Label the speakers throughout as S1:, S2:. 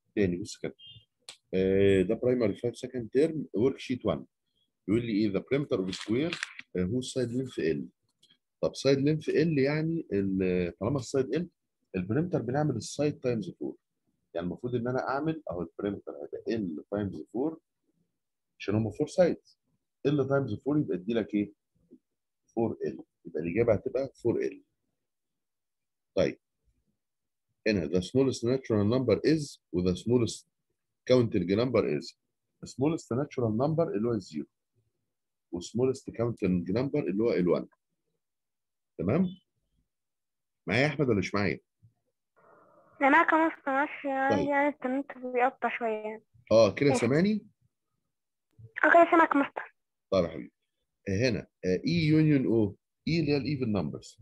S1: تاني بص كده آه، ده برايمري 5 سكند تيرم ورك شيت 1 يقول لي ايه ذا بريمتر اوف سكوير هو سايد لينث ال طب سايد لينث ال يعني ال- طالما السايد ال البريمتر بنعمل السايد تايمز 4 يعني المفروض ان انا اعمل اهو البريمتر هيبقى ال تايمز 4 عشان هم 4 سايدز ال تايمز 4 يبقى ادي لك ايه 4 ال يبقى الاجابه هتبقى 4 ال طيب هنا the smallest natural number is و the smallest counting number is the smallest natural number اللي هو الزيرو و smallest counting number اللي هو ال1 تمام معايا يا احمد ولا مش معايا
S2: أنا معاك يا مستر معلش
S1: طيب.
S2: يعني النت بيقطع شوية يعني
S1: اه كده
S2: ماشي.
S1: سامعني
S2: أوكي سامعك يا مستر
S1: طيب يا حبيبي آه، هنا اي يونيون او اي اللي هي الايفن نمبرز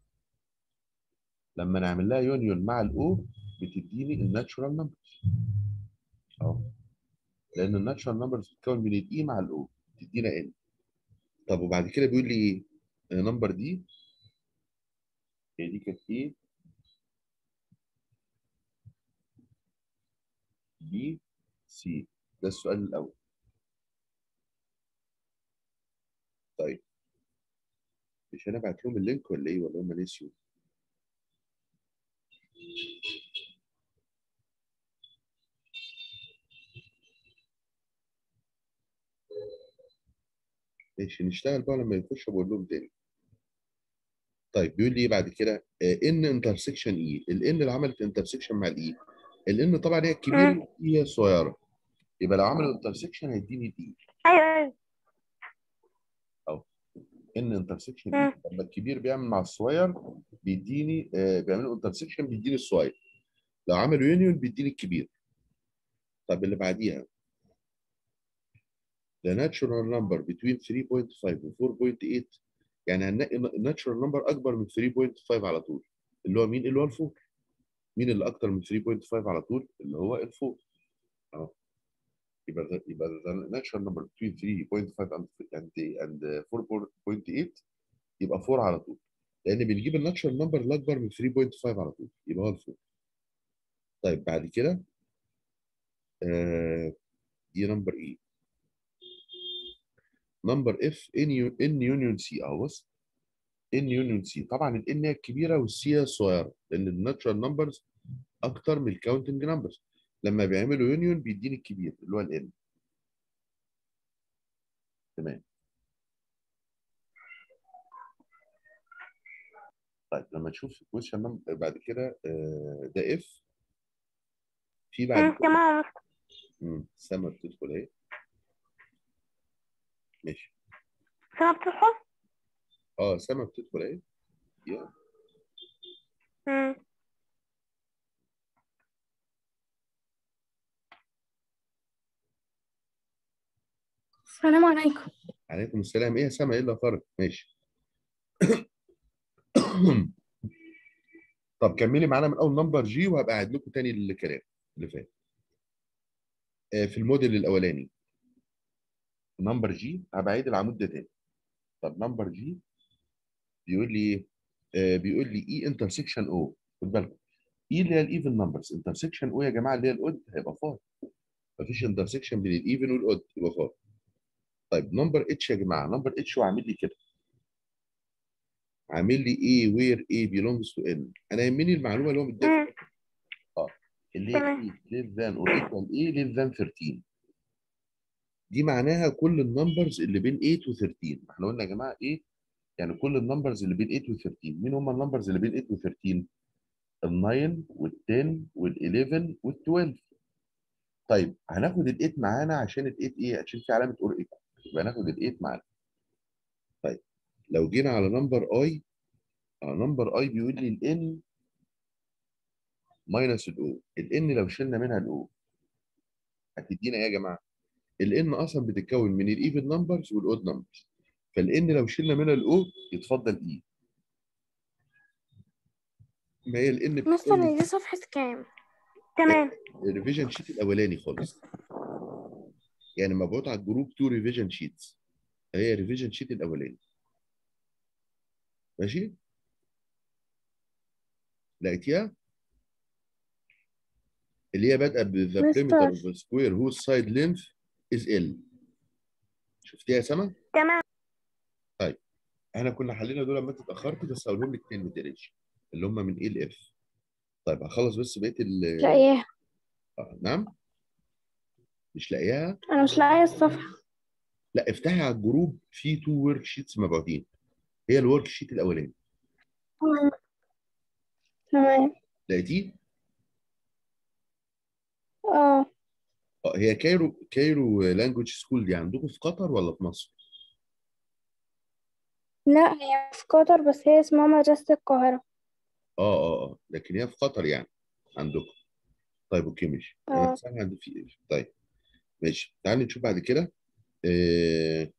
S1: لما نعمل لها يونيون مع الاو بتديني الناتشورال نمبرز اهو لان الناتشورال نمبرز بتتكون من الاي مع الاو تدينا ان طب وبعد كده بيقول لي ايه النمبر دي هي دي كانت ايه بي سي ده السؤال الاول طيب مش انا بعت لهم اللينك ولا ايه ولا هم نسيوا ماشي نشتغل بقى لما يخشوا بقول لهم تاني طيب بيقول لي ايه بعد كده ان انترسكشن اي الان اللي عملت انترسكشن مع الاي الان طبعا هي الكبيره
S2: مم.
S1: والاي هي الصغيره يبقى لو عملوا انترسكشن هيديني الاي
S2: أيوه أيوه
S1: ان انترسكشن
S2: مم.
S1: لما الكبير بيعمل مع الصغير بيديني آه بيعملوا انترسكشن بيديني الصغير لو عملوا يونيون بيديني الكبير طب اللي بعديها the natural number between 3.5 و 4.8 يعني هنلاقي natural number اكبر من 3.5 على طول اللي هو مين اللي هو الفور مين اللي اكتر من 3.5 على طول اللي هو الفور اهو يبقى ده يبقى the natural number between 3.5 and and and 4.8 يبقى 4 على طول لان بنجيب الناتشرال نمبر الاكبر من 3.5 على طول يبقى هو الفور طيب بعد كده آه دي نمبر ايه نمبر اف ان ان يونيون سي اهو بص ان يونيون سي طبعا الان هي الكبيره والسي هي الصغيره لان الناتشرال نمبرز اكتر من الكاونتنج نمبرز لما بيعملوا يونيون بيديني الكبير اللي هو الان تمام طيب لما تشوف الكويشن بعد كده آه، ده اف في بعد
S2: مم،
S1: كده
S2: تمام يا مستر
S1: مم، سما بتدخل اهي ماشي
S2: سامع بتدخل؟
S1: اه سما بتدخل اهي يلا
S2: مم.
S3: السلام عليكم
S1: عليكم السلام ايه يا سما ايه اللي فرق ماشي طب كملي معانا من اول نمبر جي وهبقى اعيد لكم تاني الكلام اللي فات آه، في الموديل الاولاني نمبر جي هبقى اعيد العمود ده تاني طب نمبر جي بيقول لي ايه آه، بيقول لي اي انترسكشن او خد بالكم اي اللي هي الايفن نمبرز انترسكشن او يا جماعه اللي هي الاود هيبقى فار مفيش انترسكشن بين الايفن والاود يبقى فار طيب نمبر اتش يا جماعه نمبر اتش هو عامل لي كده عامل لي ايه وير ايه بيلونجز تو ان انا يهمني المعلومه اللي هو مديها
S2: مم.
S1: اللي هي
S2: تمام.
S1: ايه ليس ذان اور ايكوال ايه ليس ذان 13 دي معناها كل النمبرز اللي بين 8 و 13 احنا قلنا يا جماعه ايه يعني كل النمبرز اللي بين 8 و 13 مين هم النمبرز اللي بين 8 و 13 ال 9 وال 10 وال 11 وال 12 طيب هناخد ال 8 معانا عشان ال 8 ايه عشان في علامه اور ايكوال يبقى هناخد ال 8 معانا طيب لو جينا على نمبر اي نمبر اي بيقول لي الان ماينس الاو الان لو شلنا منها الاو هتدينا ايه يا جماعه الان اصلا بتتكون من الايفن نمبرز والاود نمبرز فالان لو شلنا منها الاو يتفضل اي ما هي الان
S3: مستر دي صفحة كام؟
S2: تمام
S1: الريفيجن شيت الاولاني خالص يعني مبعوث على الجروب تو ريفيجن شيتس هي ريفيجن شيت الاولاني ماشي لقيتيها اللي هي بادئه ب the
S3: مستر.
S1: perimeter of a square whose side length is L شفتيها يا سما؟
S2: تمام
S1: احنا كنا حلينا دول لما انت اتاخرت بس هقولهم لك تاني ما تقلقش اللي هم من A ل F طيب هخلص بس بقيه ال
S3: لاقياها
S1: آه، نعم مش لاقياها
S3: انا مش لاقيه الصفحه
S1: لا افتحي على الجروب في تو ورك شيتس مبعوثين هي الورك شيت الاولاني
S3: تمام. تمام
S1: لقيتيه؟
S3: اه
S1: اه هي كايرو كايرو لانجوج سكول دي عندكم في قطر ولا في مصر؟
S3: لا هي في قطر بس هي اسمها مدرسة القاهرة
S1: اه اه اه لكن هي في قطر يعني عندكم طيب اوكي ماشي انا
S3: اه
S1: بس عندي في طيب ماشي تعالي نشوف بعد كده آه...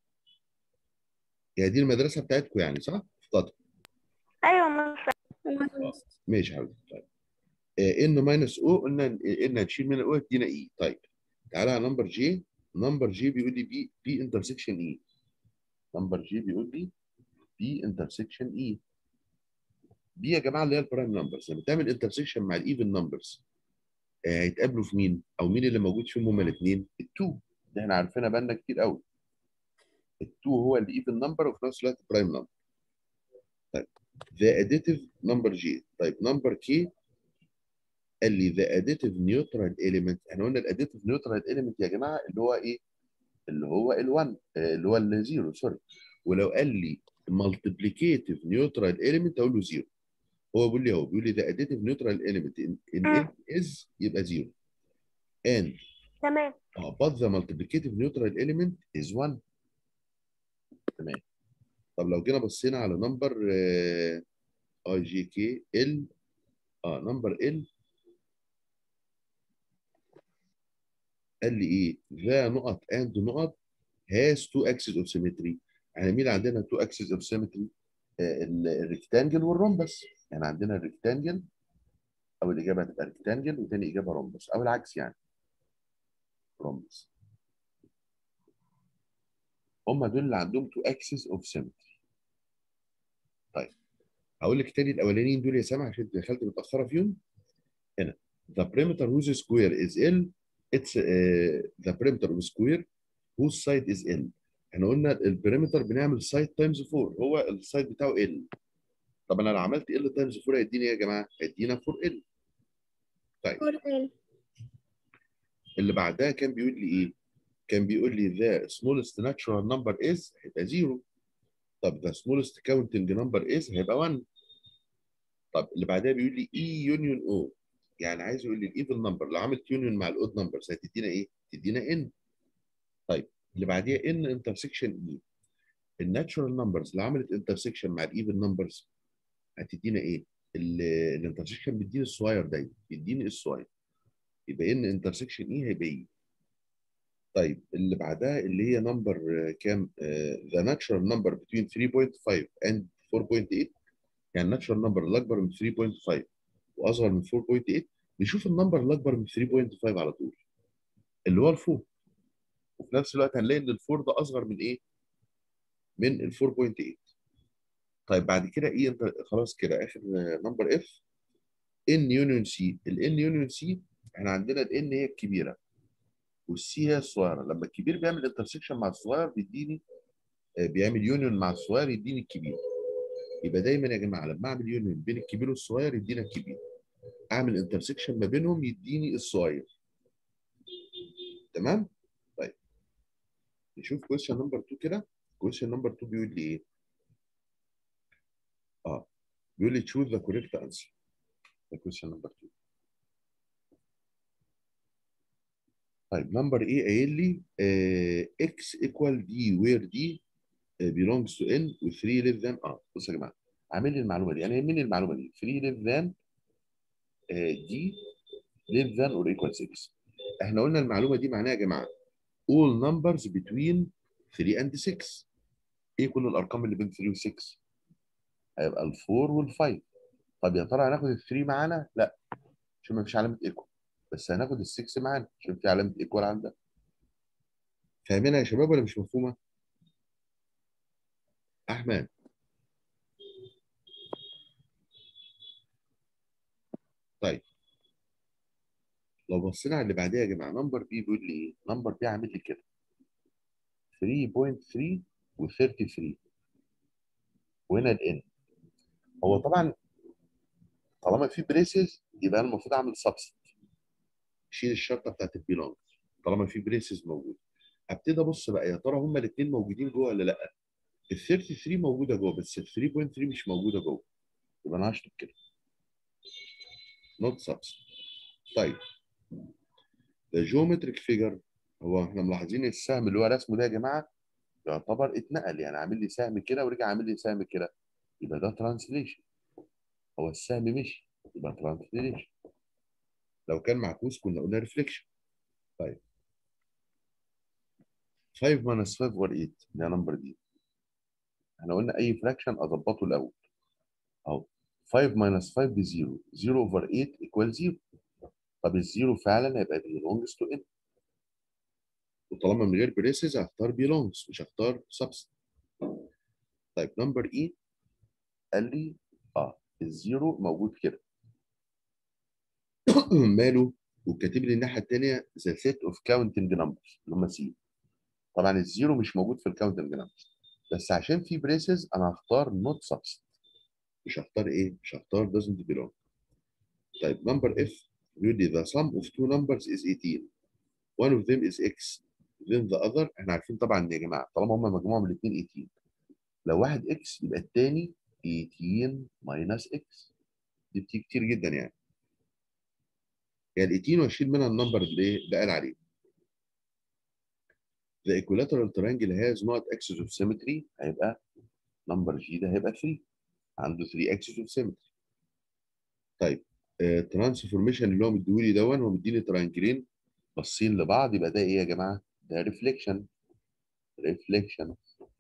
S1: هي دي المدرسه بتاعتكم يعني صح؟ في قطر
S2: ايوه مستر
S1: ماشي يا حبيبي طيب آه ان ماينس او قلنا ان هتشيل من او تدينا اي طيب تعالى على نمبر جي نمبر جي بيقول لي بي بي انترسكشن اي نمبر جي بيقول لي بي انترسكشن اي دي يا جماعه اللي هي البرايم نمبرز لما تعمل انترسكشن مع الايفن نمبرز هيتقابلوا في مين او مين اللي موجود فيهم هما الاثنين التو ده احنا عارفينها بقالنا كتير قوي التو هو الايفن نمبر وفي نفس الوقت برايم نمبر طيب the additive number G طيب number K قال لي the additive neutral element احنا قلنا الاديتيف neutral element يا جماعه اللي هو ايه اللي هو ال1 اللي هو الزيرو سوري ولو قال لي multiplicative neutral element اقول له زيرو هو بيقول لي اهو بيقول لي the additive neutral element in, in
S2: مم.
S1: n is يبقى زيرو and
S2: تمام
S1: اه but the multiplicative neutral element is 1 تمام طب لو جينا بصينا على نمبر اي جي كي ال اه نمبر ال قال لي ايه ذا نقط اند نقط has two axes of symmetry يعني مين عندنا two axes of symmetry آه الريكتانجل والرومبس يعني عندنا الريكتانجل او الاجابه هتبقى ريكتانجل وتاني اجابه رومبس او العكس يعني رومبس هم دول اللي عندهم two axes of symmetry طيب هقول لك تاني الاولانيين دول يا سامع عشان دخلت متاخره فيهم هنا the perimeter whose square is L it's uh, the perimeter of square whose side is L احنا قلنا البريمتر بنعمل سايد تايمز 4 هو السايد بتاعه L طب انا لو عملت L تايمز 4 هيديني ايه يا جماعه؟ هيدينا 4 L طيب اللي بعدها كان بيقول لي ايه؟ كان بيقول لي the smallest natural number is هيبقى 0 طب the smallest counting number is هيبقى 1 طب اللي بعدها بيقول لي E union O يعني عايز يقول لي الايفن نمبر لو عملت يونيون مع الاود نمبرز هتدينا ايه؟ تدينا ان طيب اللي بعديها ان انترسكشن اي الناتشورال نمبرز اللي عملت انترسكشن مع الايفن نمبرز هتدينا ايه؟ الانترسكشن بيديني الصغير دايما بيديني الصغير يبقى ان انترسكشن اي هيبقى ايه؟ طيب اللي بعدها اللي هي نمبر كام؟ ذا ناتشورال نمبر بتوين 3.5 اند 4.8 يعني الناتشورال نمبر اللي اكبر من 3.5 واصغر من 4.8 نشوف النمبر اللي اكبر من 3.5 على طول اللي هو الفور وفي نفس الوقت هنلاقي ان الفور ده اصغر من ايه؟ من ال 4.8 طيب بعد كده ايه انت خلاص كده اخر نمبر اف ان يونيون سي الان يونيون سي احنا عندنا الان هي الكبيره والسي هي الصغيره لما الكبير بيعمل انترسكشن مع الصغير بيديني بيعمل يونيون مع الصغير يديني الكبير يبقى دايما يا جماعه لما اعمل يونيون بين الكبير والصغير يدينا الكبير اعمل انترسكشن ما بينهم يديني الصغير تمام طيب نشوف كويشن نمبر 2 كده كويشن نمبر 2 بيقول لي ايه اه بيقول لي choose the correct answer ده كويشن نمبر 2 طيب نمبر ايه قايل لي آه x equal d where d belongs to n و 3 less than اه بصوا يا جماعه عامل لي المعلومه دي انا يهمني المعلومه دي 3 less than d less than or equal 6 احنا قلنا المعلومه دي معناها يا جماعه all numbers between 3 and 6 ايه كل الارقام اللي بين 3 و 6 هيبقى ال 4 وال 5 طب يا ترى هناخد ال 3 معانا لا عشان ما فيش علامه ايكوال بس هناخد ال 6 معانا عشان في علامه ايكوال عندها فاهمينها يا شباب ولا مش مفهومه احمد طيب لو بصينا على اللي بعديها يا جماعه نمبر بي بيقول لي ايه؟ نمبر بي عامل لي كده 3.3 و33 وهنا الان هو طبعا طالما في بريسز يبقى انا المفروض اعمل سبست شيل الشرطه بتاعت البيلونج طالما في بريسز موجود ابتدي ابص بقى يا ترى هما الاثنين موجودين جوه ولا لا ال 33 موجوده جوه بس ال 3.3 مش موجوده جوه يبقى انا هشطب كده نوت سبست طيب ده جيومتريك فيجر هو احنا ملاحظين السهم اللي هو رسمه ده يا جماعه يعتبر اتنقل يعني عامل لي سهم كده ورجع عامل لي سهم كده يبقى ده ترانسليشن هو السهم مشي يبقى ترانسليشن لو كان معكوس كنا قلنا ريفليكشن طيب 5 minus 5 over 8 ده نمبر دي احنا قلنا اي فراكشن اظبطه الاول اهو 5 minus 5 ب 0 0 over 8 equal 0 طب الزيرو فعلا هيبقى belongs to n وطالما من غير بريسز هختار belongs مش هختار subset طيب نمبر اي قال لي اه الزيرو موجود كده ماله وكاتب لي الناحيه الثانيه the set of counting numbers اللي هم سي طبعا الزيرو مش موجود في الكاونتنج numbers بس عشان في بريسز انا هختار not subset مش هختار ايه؟ مش هختار doesn't belong طيب نمبر اف بيقول لي the sum of two numbers is 18 one of them is x then the other احنا عارفين طبعا يا جماعه طالما هم مجموعه من الاثنين 18 لو واحد x يبقى الثاني 18 minus x دي بتيجي كتير جدا يعني يعني ال 18 واشيل منها النمبر اللي ايه اللي قال عليه The equilateral triangle has not axis of symmetry هيبقى نمبر جي ده هيبقى 3 عنده 3 axis of symmetry طيب ترانسفورميشن اللي هو مديهولي دون هو مديني ترانجلين باصين لبعض يبقى ده ايه يا جماعه؟ ده ريفليكشن ريفليكشن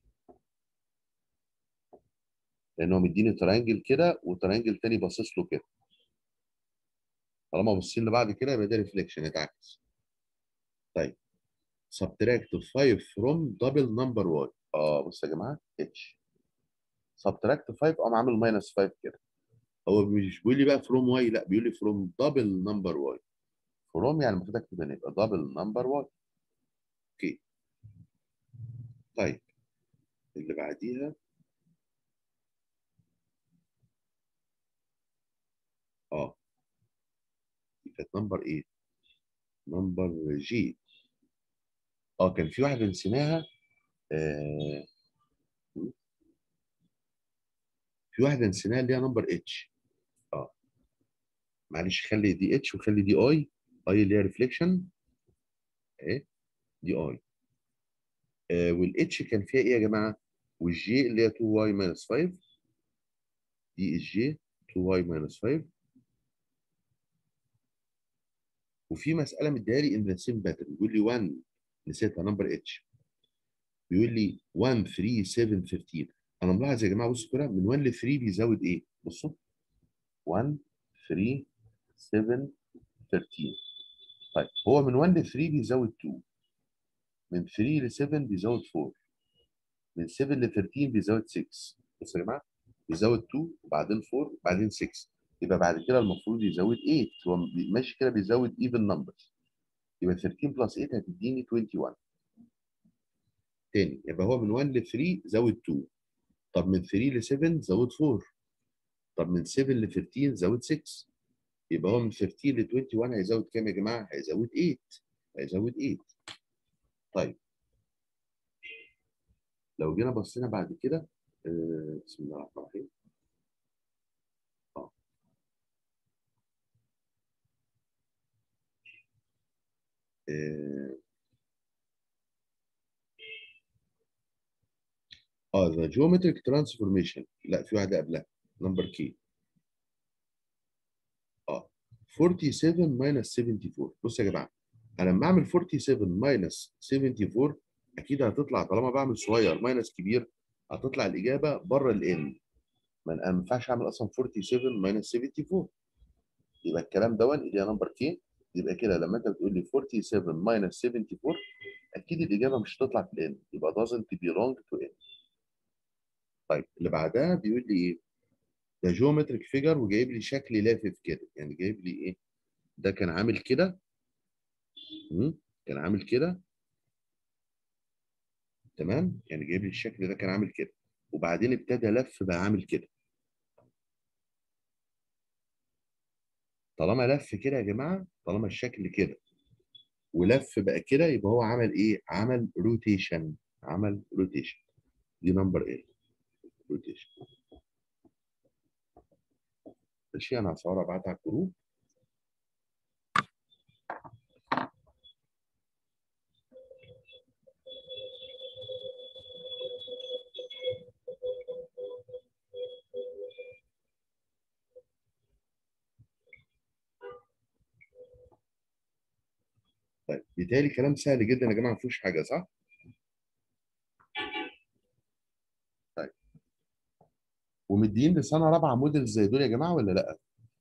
S1: لان هو مديني ترانجل كده وترانجل تاني باصص له كده طالما باصين لبعض كده يبقى ده ريفليكشن اتعكس طيب subtract 5 from double number y اه بص يا جماعه اتش subtract 5 قام عامل ماينس 5 كده هو مش بيقول لي بقى فروم واي لا بيقول لي فروم دبل نمبر واي فروم يعني المفروض اكتب هنا يبقى دبل نمبر واي اوكي طيب اللي بعديها اه دي كانت نمبر ايه نمبر جي اه كان في واحده نسيناها آه في واحده نسيناها اللي هي نمبر اتش اه معلش خلي دي اتش وخلي دي اي اي اللي هي ريفليكشن اهي دي اي آه والاتش كان فيها ايه يا جماعه والجي اللي هي 2 واي ماينس 5 دي الجي 2 واي ماينس 5 وفي مساله مديها لي ان ذا سيم باترن بيقول لي 1 نسيتها نمبر اتش بيقول لي 1 3 7 13 انا ملاحظ يا جماعه بصوا كده من 1 ل 3 بيزود ايه؟ بصوا 1 3 7 13 طيب هو من 1 ل 3 بيزود 2 من 3 ل 7 بيزود 4 من 7 ل 13 بيزود 6 بصوا يا جماعه بيزود 2 وبعدين 4 وبعدين 6 يبقى بعد كده المفروض يزود 8 هو ماشي كده بيزود even numbers يبقى 13 بلس 8 هتديني 21 تاني يبقى هو من 1 ل 3 زود 2 طب من 3 ل 7 زود 4 طب من 7 ل 15 زود 6 يبقى هو من 15 ل 21 هيزود كام يا جماعه؟ هيزود 8 هيزود 8 طيب لو جينا بصينا بعد كده آه بسم الله الرحمن الرحيم اه اه اه the geometric transformation لا في واحده قبلها نمبر كي اه 47 minus 74 بص يا جماعه انا لما اعمل 47 minus 74 اكيد هتطلع طالما بعمل صغير ماينس كبير هتطلع الاجابه بره الان ما انا ما ينفعش اعمل اصلا 47 minus 74 يبقى الكلام دون اللي هي نمبر كي يبقى كده لما انت بتقول لي 47 minus 74 اكيد الاجابه مش هتطلع في الان يبقى doesn't belong to n طيب اللي بعدها بيقول لي ايه؟ ده جيومتريك فيجر وجايب لي شكل لافف كده يعني جايب لي ايه؟ ده كان عامل كده م? كان عامل كده تمام يعني جايب لي الشكل ده كان عامل كده وبعدين ابتدى لف بقى عامل كده طالما لف كده يا جماعه طالما الشكل كده ولف بقى كده يبقى هو عمل ايه عمل روتيشن عمل روتيشن دي نمبر ايه روتيشن ماشي انا هصور ابعتها على الجروب طيب بالتالي كلام سهل جدا يا جماعه ما فيهوش حاجه صح؟ طيب ومدين لسنه رابعه موديل زي دول يا جماعه ولا لا؟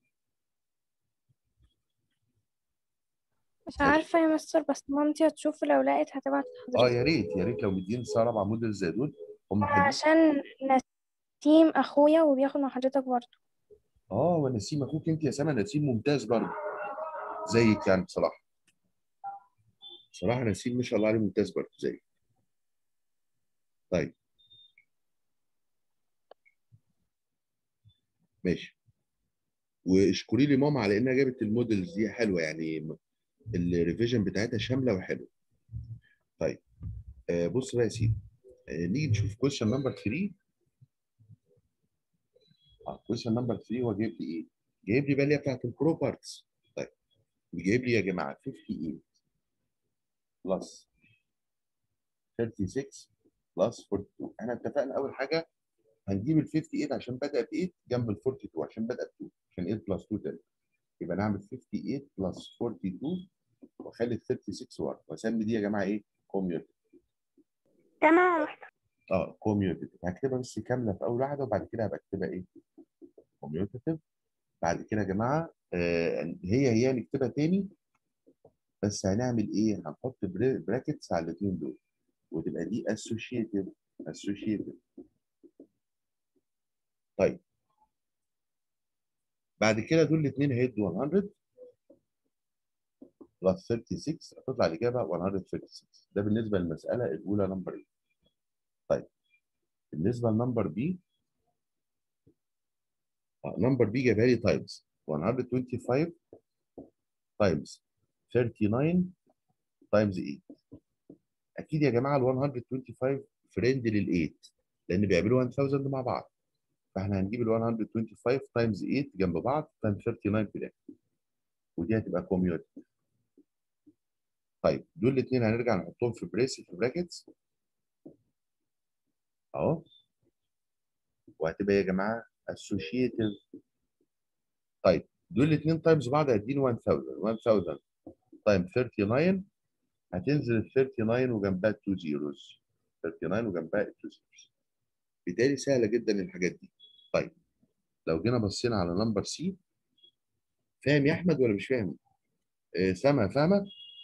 S3: مش عارفة يا مستر بس مامتي هتشوف لو لقيت هتبعت
S1: اه
S3: لحضرتك
S1: يا ريت يا ريت لو مدين لسنه رابعه موديل زي دول هم حلوين
S3: عشان نسيم أخويا وبياخد مع حضرتك برضه
S1: اه ونسيم اخوك انت يا سما نسيم ممتاز برضه زيك يعني بصراحه بصراحه نسيم ما شاء الله عليه ممتاز برضه زيك طيب ماشي واشكري لي ماما على انها جابت المودلز دي حلوه يعني الريفيجن بتاعتها شامله وحلوه طيب آه بص بقى يا سيدي آه نيجي نشوف كويشن نمبر 3 اه كويشن نمبر 3 هو جايب لي ايه؟ جايب لي بقى اللي هي بتاعت البرو بارتس طيب جايب لي يا جماعه 58 بلس 36 بلس 42 احنا اتفقنا اول حاجه هنجيب ال 58 عشان بدأ ب 8 جنب ال 42 عشان بدأ ب 2 عشان 8 بلس 2 10 يبقى نعمل 58 بلس 42 واخلي ال 36 ورا واسمي دي يا جماعه ايه؟ كوميوتيف
S2: تمام يا مستر
S1: اه كوميوتيف هكتبها بس كامله في اول واحده وبعد كده هبقى اكتبها ايه؟ كوميوتيف بعد كده يا جماعه آه هي هي نكتبها تاني بس هنعمل ايه؟ هنحط براكتس على الاثنين دول وتبقى دي اسوشيتيف اسوشيتيف طيب بعد كده دول الاثنين هيدوا 100 بلس 36 هتطلع الاجابه 136 ده بالنسبه للمساله الاولى نمبر ايه طيب بالنسبه لنمبر بي نمبر بي جايبها لي تايمز 125 تايمز 39 تايمز 8 اكيد يا جماعه ال 125 فريند لل 8 لان بيعملوا 1000 مع بعض فاحنا هنجيب ال 125 تايمز 8 جنب بعض تايمز 39 في الاخر ودي هتبقى كوميوتيف طيب دول الاثنين هنرجع نحطهم في بريس في براكتس اهو وهتبقى يا جماعه associative طيب دول الاثنين تايمز بعض هيديني 1000 1000 تايم 39 هتنزل ال 39 وجنبها 2 زيروز 39 وجنبها 2 زيروز بالتالي سهله جدا الحاجات دي طيب لو جينا بصينا على نمبر سي فاهم يا احمد ولا مش فاهم؟ آه سامع فاهمه؟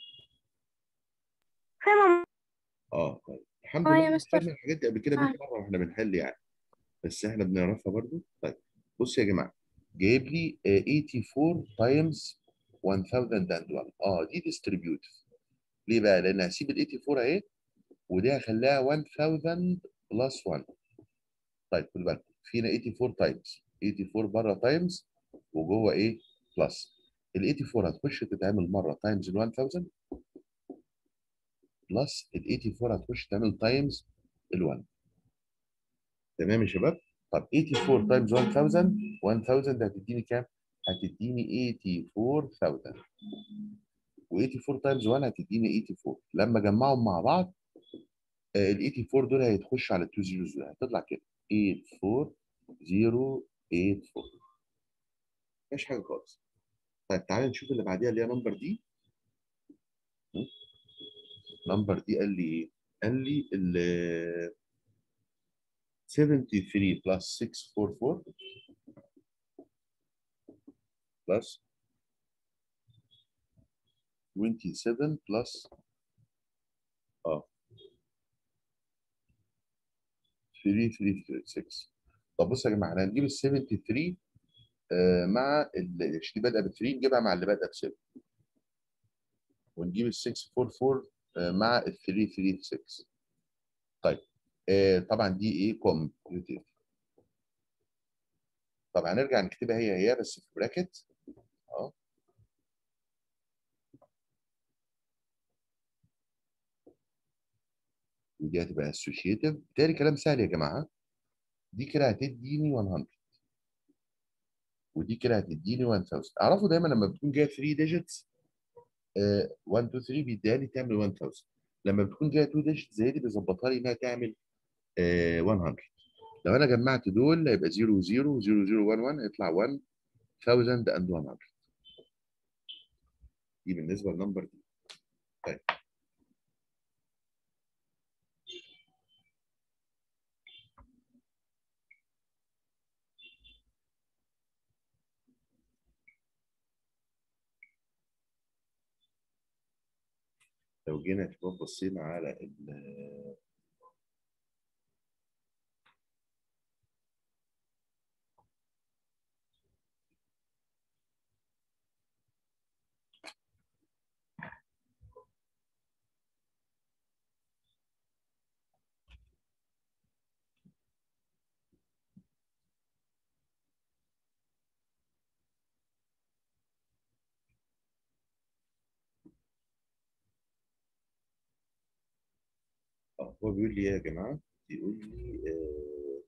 S2: فاهمة
S1: اه طيب الحمد
S3: اه
S1: لله
S3: يا
S1: إحنا
S3: مستر.
S1: خدنا الحاجات دي قبل كده 100 مره واحنا بنحل يعني بس احنا بنعرفها برضو طيب بص يا جماعه جايب لي آه، 84 تايمز 1001 اه دي ديستريبيوتيف ليه بقى؟ لان هسيب ال 84 اهي ودي هخليها 1000 بلس 1 طيب خد بالك فينا 84 تايمز 84 بره تايمز وجوه ايه؟ بلس ال 84 هتخش تتعمل مره تايمز ال 1000 بلس ال 84 هتخش تعمل تايمز ال 1 تمام يا شباب؟ طب 84 تايمز 1000 1000 ده هتديني كام؟ هتديني 84000 و84 تايمز 1 هتديني 84 لما اجمعهم مع بعض ال 84 دول هيتخش على 2 زيروز دول هتطلع كده 84084 مفيش حاجه خالص طيب تعالى نشوف اللي بعديها اللي هي نمبر دي نمبر دي قال لي ايه؟ قال لي ال 73 بلس 644 بلس 27 بلس اه 3336 طب بص يا جماعه احنا هنجيب ال 73 آه مع ال- اللي بادئه ب 3 نجيبها مع اللي بادئه ب 7 ونجيب ال 644 آه، مع ال 336 طيب آه، طبعا دي ايه كومبيوتيف طب هنرجع نكتبها هي هي بس في براكت اه ودي هتبقى اسوشيتيف بالتالي كلام سهل يا جماعه دي كده هتديني 100 ودي كده هتديني 1000 اعرفوا دايما لما بتكون جايه 3 ديجيتس 1 2 3 بيديها لي تعمل 1000 لما بتكون جايه 2 ديجيتس زي دي بيظبطها لي انها تعمل آه، 100 لو انا جمعت دول هيبقى 0 0 0 0 1 1 هيطلع 1100 دي بالنسبه للنمبر دي طيب لو جينا يا شباب بصينا على ال اه هو بيقول لي ايه يا جماعه؟ بيقول لي آه،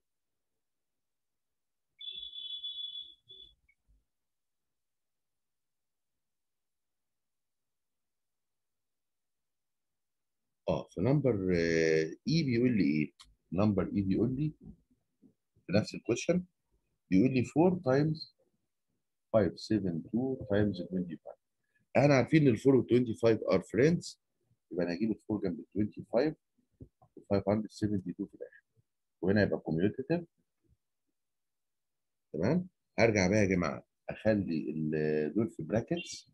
S1: اه في نمبر اي بيقول لي ايه؟ نمبر اي بيقول لي في نفس الكويشن بيقول لي 4 تايمز 572 تايمز 25 احنا عارفين ان ال 4 وال 25 ار فريندز يبقى انا هجيب ال 4 جنب ال 25 و 572 في الاخر وهنا يبقى كوميوتيتيف تمام هرجع بقى يا جماعه اخلي ال- دول في براكتس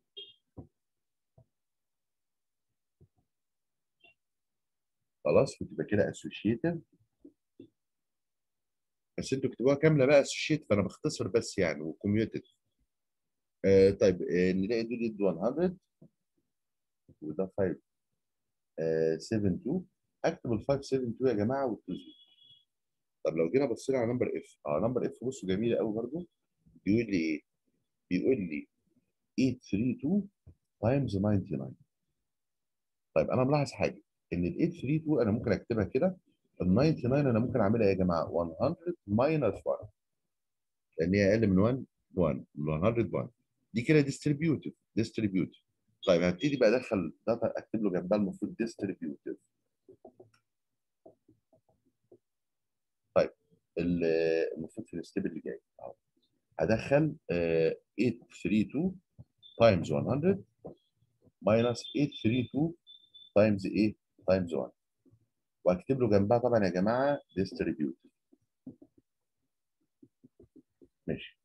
S1: خلاص وتبقى كده اسوشيتيف بس انتوا اكتبوها كامله بقى اسوشيتيف انا بختصر بس يعني وكوميوتيف آه طيب آه نلاقي دول يدوا 100 وده 5 آه 72 اكتب ال 572 يا جماعه وال 2 طب لو جينا بصينا على نمبر اف اه نمبر اف بصوا جميله قوي برضو بيقول لي ايه؟ بيقول لي 832 تايمز 99 طيب انا ملاحظ حاجه ان ال 832 انا ممكن اكتبها كده ال 99 انا ممكن اعملها يا جماعه 100 ماينس 1 لان هي اقل من 1 1 100 1 دي كده ديستريبيوتيف ديستريبيوتيف طيب هبتدي بقى ادخل داتا اكتب له جنبها المفروض ديستريبيوتيف طيب ال- المفروض في الستيب اللي جاي اهو هدخل آه، 832 تايمز 100 ماينس 832 تايمز ايه؟ تايمز 1 واكتب له جنبها طبعا يا جماعه ديستريبيوتيف ماشي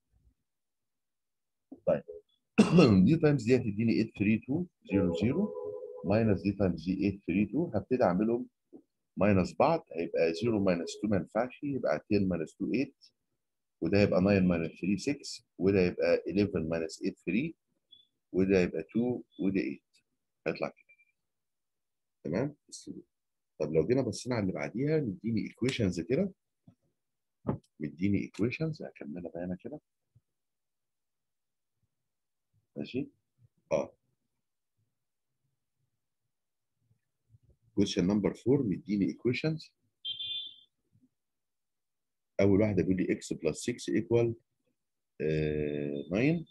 S1: طيب دي تايمز دي هتديني 83200 ماينس دي تايمز دي 832 هبتدي اعملهم ماينس بعض هيبقى 0 ماينس 2 ما ينفعش يبقى 10 ماينس 2 8 وده يبقى 9 ماينس 3 6 وده يبقى 11 ماينس 8 3 وده يبقى 2 وده 8 هيطلع كده تمام طب لو جينا بصينا على اللي بعديها مديني ايكويشنز كده مديني ايكويشنز هكملها بقى انا كده ماشي اه question number 4 مديني equations اول واحده بيقول لي x plus 6 equal آه 9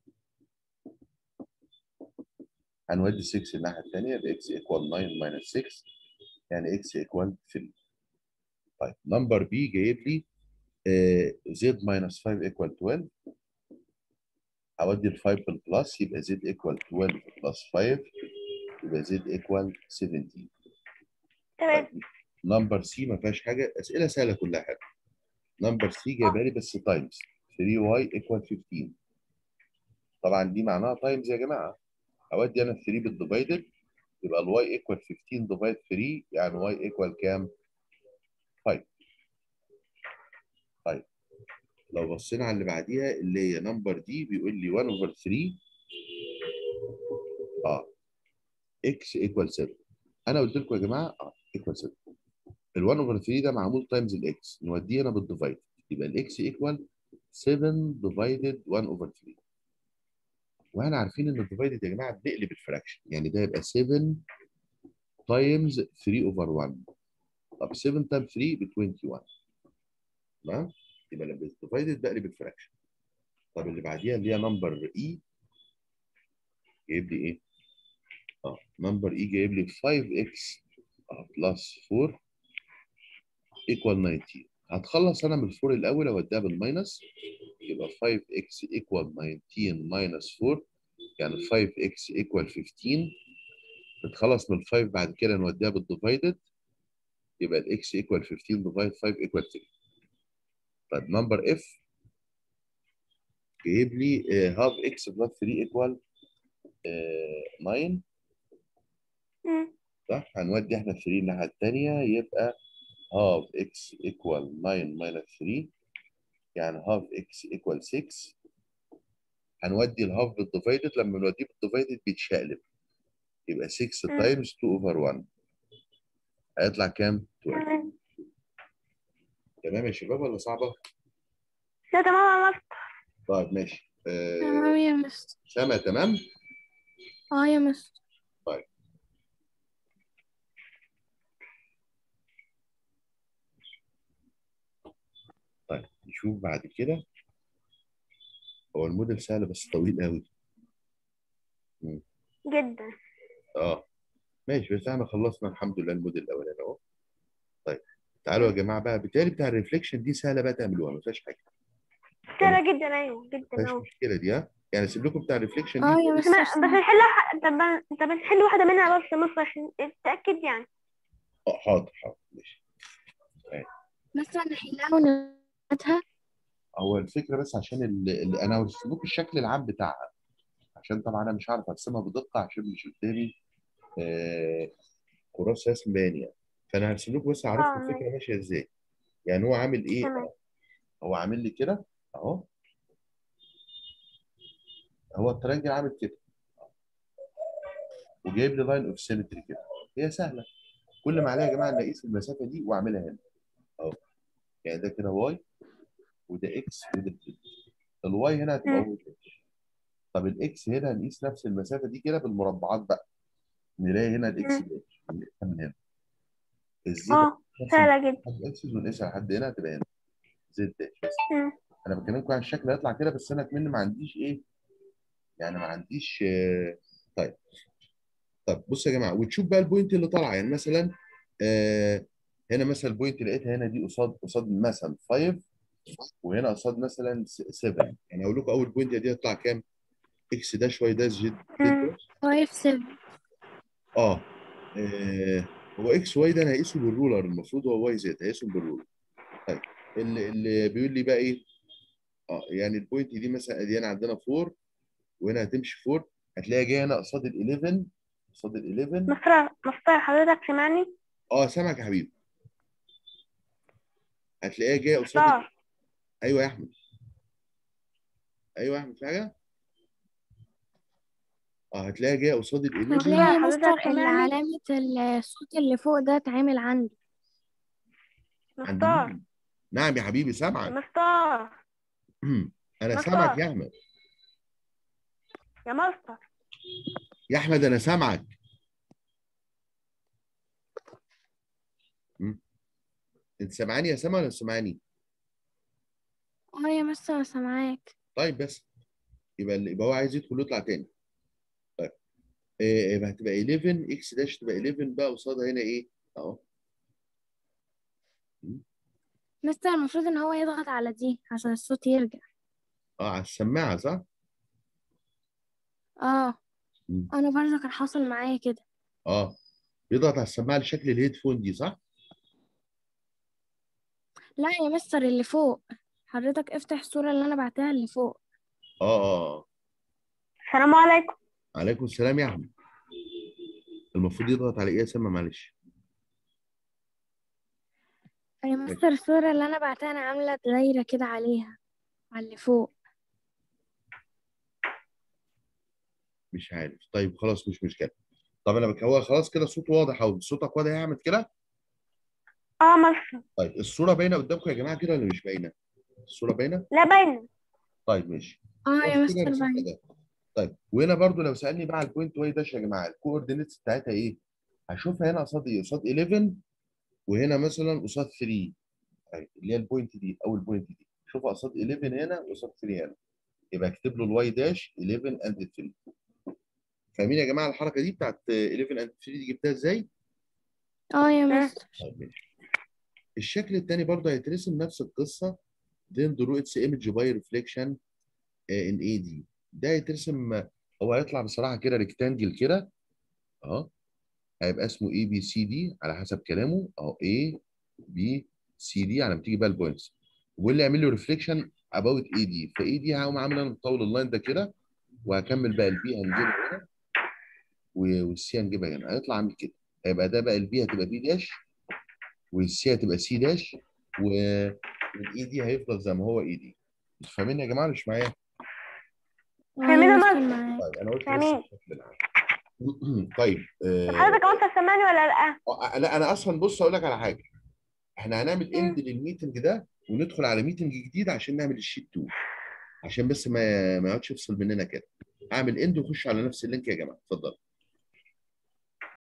S1: هنودي 6 الناحيه الثانيه يبقى x equal 9 minus 6 يعني x equal 3 طيب نمبر بي جايب لي آه z minus 5 equal 12 هودي ال 5 بالبلس يبقى z equal 12 plus 5 يبقى z equal 17
S2: تمام
S1: نمبر سي ما فيهاش حاجه اسئله سهله كلها حاجه نمبر سي جايبها لي بس تايمز 3y equal 15 طبعا دي معناها تايمز يا جماعه اودي انا 3 بالديفايدد يبقى الواي ايكوال 15 ديفايد 3 يعني واي ايكوال كام؟ 5 طيب لو بصينا على اللي بعديها اللي هي نمبر دي بيقول لي 1 اوفر 3 اه اكس ايكوال 7 انا قلت لكم يا جماعه اه ايكوال 7 ال 1 اوفر 3 ده معمول تايمز الاكس نوديه هنا بالديفايد يبقى الاكس ايكوال 7 ديفايدد 1 اوفر 3 واحنا عارفين ان الديفايدد يا جماعه بنقلب الفراكشن يعني ده يبقى 7 تايمز 3 اوفر 1 طب 7 تايمز 3 ب 21 تمام يبقى لما ديفايدد بقلب الفراكشن طب اللي بعديها اللي هي نمبر اي جايب لي ايه؟ اه نمبر اي جايب لي 5x بلس 4 ايكوال 19 هتخلص انا من الفور الاول اوديها بالماينس يبقى 5x ايكوال 19 ماينس 4 يعني 5x ايكوال 15 نتخلص من ال 5 بعد كده نوديها بالديفايدد يبقى الاكس ايكوال 15 ديفايد 5 ايكوال 3 طيب نمبر اف جايب لي هاف اكس بلس 3 ايكوال 9
S2: مم.
S1: صح هنودي احنا 3 الناحيه الثانيه يبقى هاف اكس ايكوال 9 ماينس 3 يعني هاف اكس ايكوال 6 هنودي الهاف بالديفايدد لما نوديه بالديفايدد بيتشقلب يبقى 6
S2: مم.
S1: تايمز 2 اوفر 1 هيطلع كام؟ 12
S2: تمام
S1: تمام يا شباب ولا صعبه؟
S2: لا تمام يا مستر
S1: طيب ماشي آه
S3: تمام يا مستر
S1: سما تمام؟
S3: اه يا مستر
S1: طيب نشوف بعد كده هو الموديل سهل بس طويل قوي
S2: جدا
S1: اه ماشي بس احنا خلصنا الحمد لله الموديل الاولاني اهو طيب تعالوا يا جماعه بقى بالتالي بتاع الريفليكشن دي سهله بقى تعملوها ما فيهاش حاجه
S2: سهلة جدا ايوه
S1: ما
S2: جدا
S1: فيهاش
S2: اهو
S1: مشكله دي ها يعني اسيب لكم بتاع الريفليكشن
S3: اه
S1: دي
S3: يا
S2: بس
S3: مستر
S2: ما- بس
S3: سهل.
S2: نحلها طب طب نحل واحدة منها بس يا مستر عشان تتأكد يعني
S1: اه حاضر حاضر ماشي
S3: مستر نحلها ونبعتها
S1: هو الفكره بس عشان ال... ال... انا هرسم لكم الشكل العام بتاعها عشان طبعا انا مش عارف ارسمها بدقه عشان مش قدامي آه... كراسه رسم بيانيه فانا هرسم لكم بس اعرفكم
S2: اه
S1: الفكره ماشيه ازاي يعني هو عامل ايه
S2: تمام
S1: هو عامل لي كده اهو هو الترنجل عامل كده وجايب لي لاين اوف سيمتري كده هي سهله كل ما عليها يا جماعه ان اقيس المسافه دي واعملها هنا اهو يعني ده كده واي وده اكس وده كده الواي هنا هتبقى
S2: مم.
S1: واي طب الاكس هنا هنقيس نفس المسافه دي كده بالمربعات بقى نلاقي هنا الاكس
S2: مم.
S1: داش نقيسها من هنا الزد
S2: اه
S1: نفس
S2: سهلة جدا
S1: لحد اكسس ونقيسها لحد هنا هتبقى هنا زد داش بس
S2: مم.
S1: انا بكلمكم عن الشكل هيطلع كده بس انا كمان ما عنديش ايه يعني ما عنديش آه، طيب طب بصوا يا جماعه وتشوف بقى البوينت اللي طالعه يعني مثلا آه هنا مثلا البوينت اللي لقيتها هنا دي قصاد قصاد مثلا 5 وهنا قصاد مثلا 7 يعني اقول لكم اول بوينت دي هتطلع كام؟ اكس داش واي داش زد
S2: مم.
S1: داش
S3: 5 7
S1: اه آه، هو اكس واي ده انا هقيسه بالرولر المفروض هو واي زد هقيسه بالرولر طيب اللي, اللي بيقول لي بقى ايه اه يعني البوينت دي مثلا دي هنا عندنا 4 وهنا هتمشي 4 هتلاقيها جايه هنا قصاد ال 11 قصاد ال 11
S2: مستر مستر حضرتك سمعني
S1: اه سامعك يا حبيبي هتلاقيها جايه قصاد ال-
S2: مستر
S1: ايوه يا احمد ايوه يا احمد في حاجه اه هتلاقيها جايه قصاد ال 11
S3: هتلاقي يا
S2: حضرتك
S3: مستر
S2: سامعني؟
S3: اللي علامة الصوت اللي فوق ده اتعامل عندي
S1: عند
S2: مستر
S1: مين؟ نعم يا حبيبي سامعك
S2: مستر
S1: انا
S2: مستر.
S1: سامعك يا احمد
S2: يا مستر
S1: يا احمد انا سامعك مم. انت سامعاني يا سما ولا مش سامعاني؟
S3: اه يا مستر أنا سامعاك
S1: طيب بس يبقى يبقى هو عايز يدخل يطلع تاني طيب إيه يبقى هتبقى 11 اكس داش تبقى 11 بقى قصادها هنا ايه؟ اهو
S3: مستر المفروض ان هو يضغط على دي عشان الصوت يرجع
S1: اه على السماعه صح؟
S3: اه
S1: مم.
S3: انا برضه كان حاصل معايا كده
S1: اه بيضغط على السماعه لشكل الهيدفون دي صح؟
S3: لا يا مستر اللي فوق حضرتك افتح الصورة اللي انا بعتها اللي فوق
S1: اه اه آه.
S2: السلام عليكم
S1: عليكم السلام يا احمد المفروض يضغط على ايه يا سما معلش
S3: يا مستر الصورة اللي انا بعتها انا عاملة دايرة كده عليها على اللي فوق
S1: مش عارف طيب خلاص مش مشكله طب انا بك هو خلاص كده صوته واضح اهو صوتك واضح يا احمد كده
S2: اه مصر
S1: طيب الصوره باينه قدامكم يا جماعه كده ولا مش باينه الصوره باينه
S2: لا باينة
S1: طيب ماشي
S3: اه يا
S1: خلاص
S3: مستر
S1: كده رسمنا
S3: باين
S1: ده طيب وهنا برضو لو سالني بقى على البوينت واي داش يا جماعه الكوردينيتس بتاعتها ايه هشوفها هنا قصاد ايه قصاد 11 وهنا مثلا قصاد 3 أهي، اللي هي البوينت دي او البوينت دي شوفها قصاد 11 هنا وقصاد 3 هنا يبقى اكتب له الواي داش 11 اند 3 فاهمين يا جماعه الحركه دي بتاعت 11 اند 3 دي جبتها ازاي؟
S3: اه يا مستر
S1: طيب ماشي الشكل الثاني برضه هيترسم نفس القصه then draw its image by reflection uh, in AD ده هيترسم هو هيطلع بصراحه كده ريكتانجل كده اهو هيبقى اسمه اي بي سي دي على حسب كلامه اهو اي بي سي دي على ما تيجي بقى البوينتس واللي يعمل له ريفليكشن اباوت اي دي فاي دي هقوم عامل انا مطول اللاين ده كده وهكمل بقى البي هنجيبها هنا و- والسي هنجيبها هنا هيطلع عامل كده هيبقى ده بقى البي هتبقى بي داش والسي هتبقى سي داش والاي دي هيفضل زي ما هو اي دي فاهمين يا جماعه مش معايا؟
S3: اه
S2: فاهمين
S3: يا
S2: يا
S3: مستر
S2: مستر.
S3: معاك
S1: طيب انا قلت بس
S2: فاهمين.
S1: الشكل العام طيب
S2: طب
S1: آه
S2: حضرتك هو انت سامعني ولا لا؟
S1: آه، لا انا اصلا بص اقول لك على حاجه احنا هنعمل اند للميتنج ده وندخل على ميتنج جديد عشان نعمل الشيت 2 عشان بس ما ما يقعدش يفصل مننا كده اعمل اند وخش على نفس اللينك يا جماعه اتفضل